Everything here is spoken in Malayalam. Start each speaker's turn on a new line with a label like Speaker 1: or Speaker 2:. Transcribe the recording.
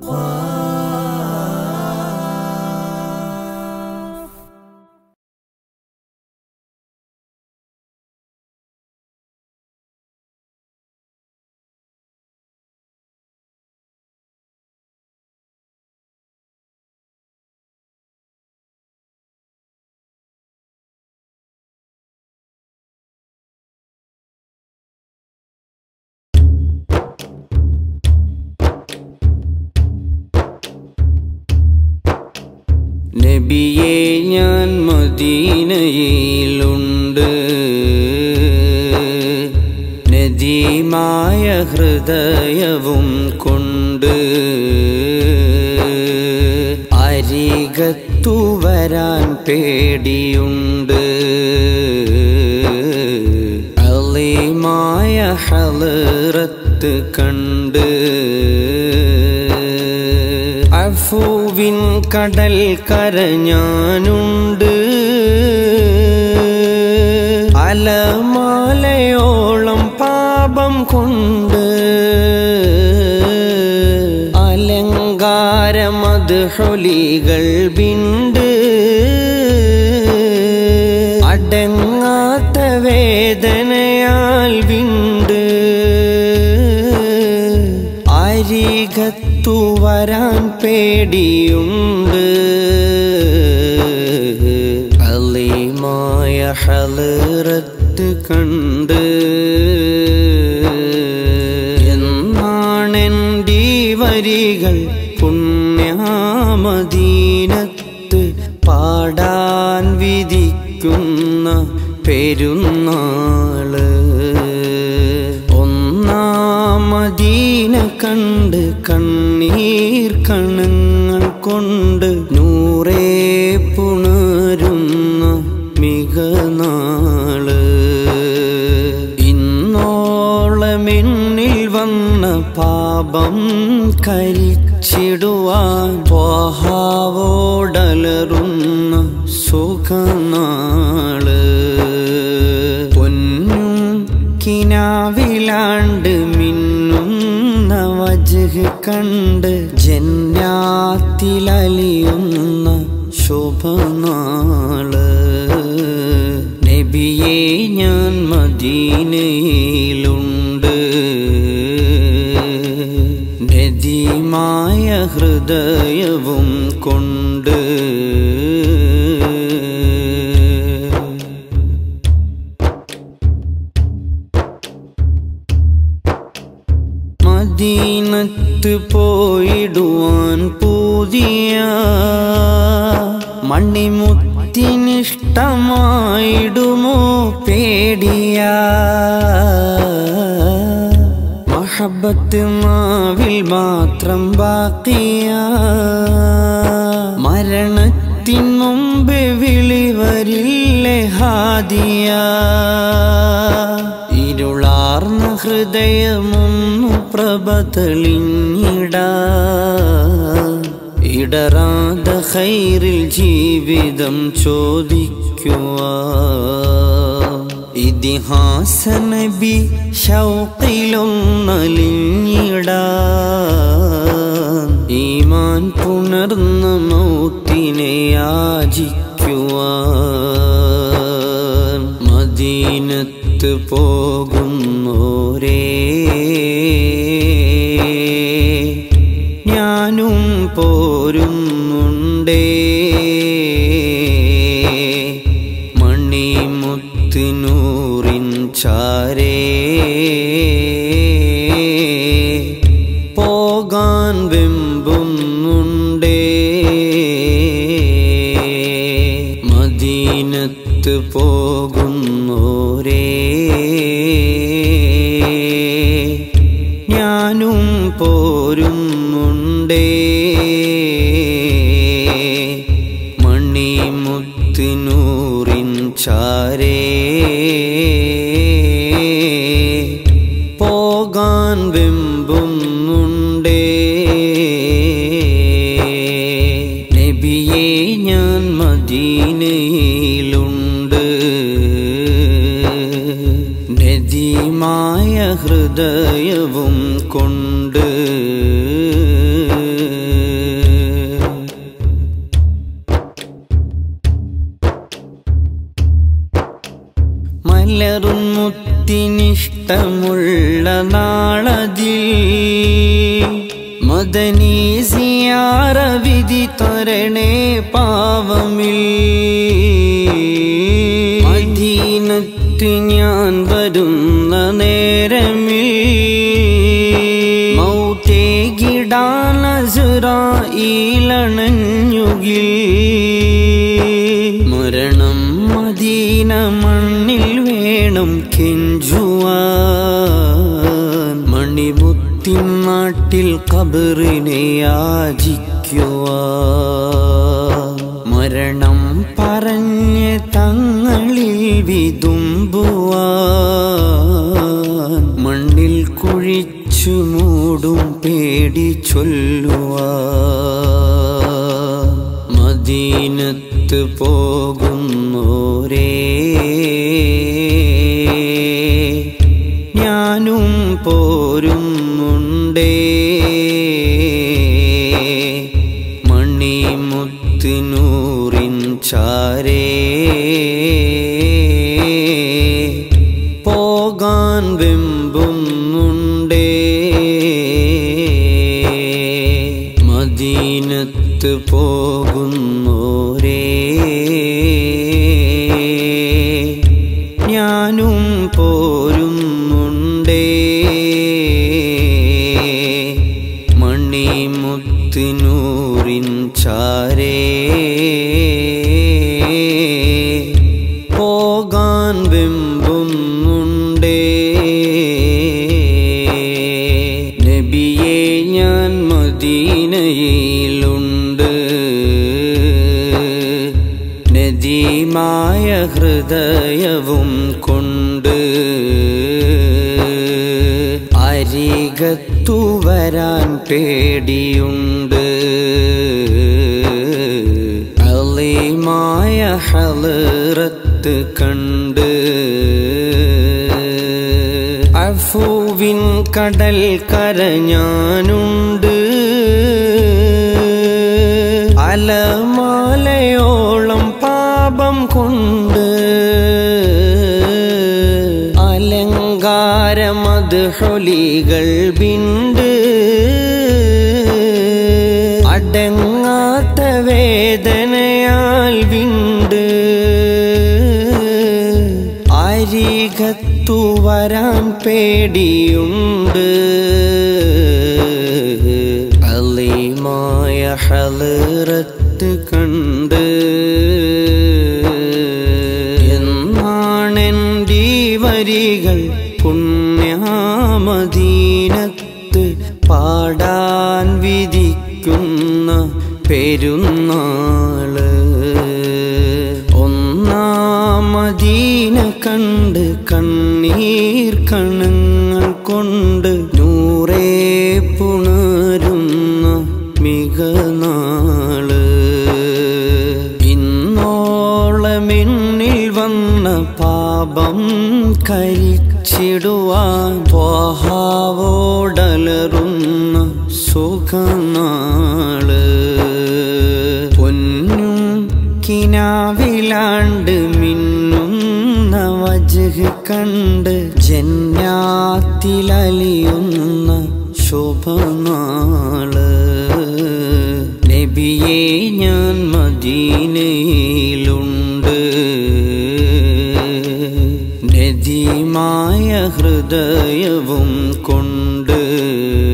Speaker 1: നബിയെ ഞാൻ മദീനയിലുണ്ട് നദീമായ ഹൃദയവും കൊണ്ട് അരികത്തു വരാൻ പേടിയുണ്ട് അലീമായ ഹലറത്ത് കണ്ട് അഫുവിൻ കടൽ കരഞ്ഞാനുണ്ട് അലമാലയോളം പാപം കൊണ്ട് അലങ്കാരമത് ഹൊലികൾ ബിണ്ട് അടങ്ങാത്ത വേദനയാൽ വിണ്ട് അരികത്തു വരാൻ പേടിയുണ്ട് അലീമായ ഹലറത്ത് കണ്ട് എന്നാണെൻ്റെ വരികൾ പുണ്യാമദീനത്ത് പാടാൻ വിധിക്കുന്ന പെരുന്നാള് ഒന്നാമദീന കണ്ട് കണ്ണീർ കണങ്ങൾ കൊണ്ട് നൂറേ പുണരുന്ന മിക നാള് ഇന്നോളമെന്നിൽ വന്ന പാപം കരിച്ചിടുവാൻ പോഹാവോടലറുന്ന സുഖനാള് പൊന്നും കിനാവിലാണ്ട് മിന്നുന്ന വജ് കണ്ട് ജന്നാത്തിലലിയുന്ന ശുഭനാള് നബിയെ ഞാൻ മദീനയിലുണ്ട് നദീമായ ഹൃദയവും കൊണ്ട് മദീനത്ത് പോയിടുവാൻ പുതിയ മണിമുത്തിനിഷ്ടമായിടുമോ പേടിയ മഹബത്ത് മാവിൽ മാത്രം ബാക്കിയ മരണത്തിൻ മുമ്പ് വിളി വരില്ലേ ഹാദിയ ഇരുളാർന്ന ഹൃദയമൊന്നു പ്രഭ തെളിഞ്ഞിടാ ഇടറാത ഹൈറിൽ ജീവിതം ചോദിക്കുക ഇതിഹാസ നബി ഷൗക്കിലൊന്നലിഞ്ഞിടാ ഈമാൻ പുണർന്ന മൗത്തിനെ യാചിക്കുവാൻ മദീനത്ത് പോകുന്നോരേ ഞാനും പോരുന്നുണ്ടേ മണിമുത്തിനൂറിൻ ചാരേ പോകാൻ വെമ്പുന്നുണ്ടേ മദീനത്ത് പോകുന്നോരേ ഞാനും പോരുന്നുണ്ടേ മണിമുത്തിനൂറിൻ ചാരേ പോകാൻ വെമ്പുന്നുണ്ടേ നബിയെ ഞാൻ മദീനയിലുണ്ട് നദീമായ ഹൃദയവും കൊണ്ട് ഇഷ്ടമുള്ള നാളതിൽ മദനീ സിയാറ വിധി തരണേ പാവമിൽ മദീനത്ത് ഞാൻ വരുന്ന നേരമിൽ മൗത്തേ ഗിടാനസുറായിലണഞ്ഞുകിൽ മരണം മദീന മണ്ണിൽ വേണം കെഞ്ചുവാൻ മണിമുത്തിൻ നാട്ടിൽ കബറിനെ യാചിക്കുവാൻ മരണം പറഞ്ഞ് തങ്ങളിൽ വിതുമ്പുവാൻ മണ്ണിൽ കുഴിച്ചു മൂടും പേടി ചൊല്ലുവാൻ മദീനത്ത് പോകുന്നോരേ ഞാനും പോരുന്നുണ്ടേ മണിമുത്തിനൂറിൻ ചാരേ പോകാൻ വെമ്പുന്നുണ്ടേ മദീനത്ത് പോകുന്നോരേ ഞാനും പോരുന്നുണ്ടേ മണിമുത്തിനൂറിൻ ചാരേ പോകാൻ വെമ്പുന്നുണ്ടേ നബിയെ ഞാൻ മദീനയിലുണ്ട് നദീമായ ഹൃദയവും കൊണ്ട് അരികത്തു വരാൻ പേടിയുണ്ട് അലീമായ ഹലറത്ത് കണ്ട് അഫുവിൻ കടൽ കരഞ്ഞാനുണ്ട് അലമാലയോളം പാപം കൊണ്ട് അലങ്കാരമത് ഹൊലികൾ ബിണ്ട് അടങ്ങാത്ത വേദനയാൽ വിണ്ട് അരികത്തു വരാൻ പേടിയുണ്ട് അലീമായ ഹലറത്ത് കണ്ട് എന്നാണെൻ്റെ വരികൾ പുണ്യാമദീനത്ത് പാടാൻ വിധിക്കുന്ന പെരുന്നാള് ഒന്നാം മദീന കണ്ട് കണ്ണീർ കണങ്ങൾ കൊണ്ട് നൂറേ പുണരുന്ന മിക നാള് ഇന്നോളമെന്നിൽ വന്ന പാപം കരിച്ചിടുവാൻ ത്വഹാവോടലറുന്ന സുഖനാള് പൊന്നും കിനാവിലാണ്ട് മിന്നുന്ന വജഹ് കണ്ട് ജന്നാത്തിലലിയുന്ന ശുഭനാള് നബിയെ ഞാൻ മദീനയിലുണ്ട് നദീമായ ഹൃദയവും കൊണ്ട്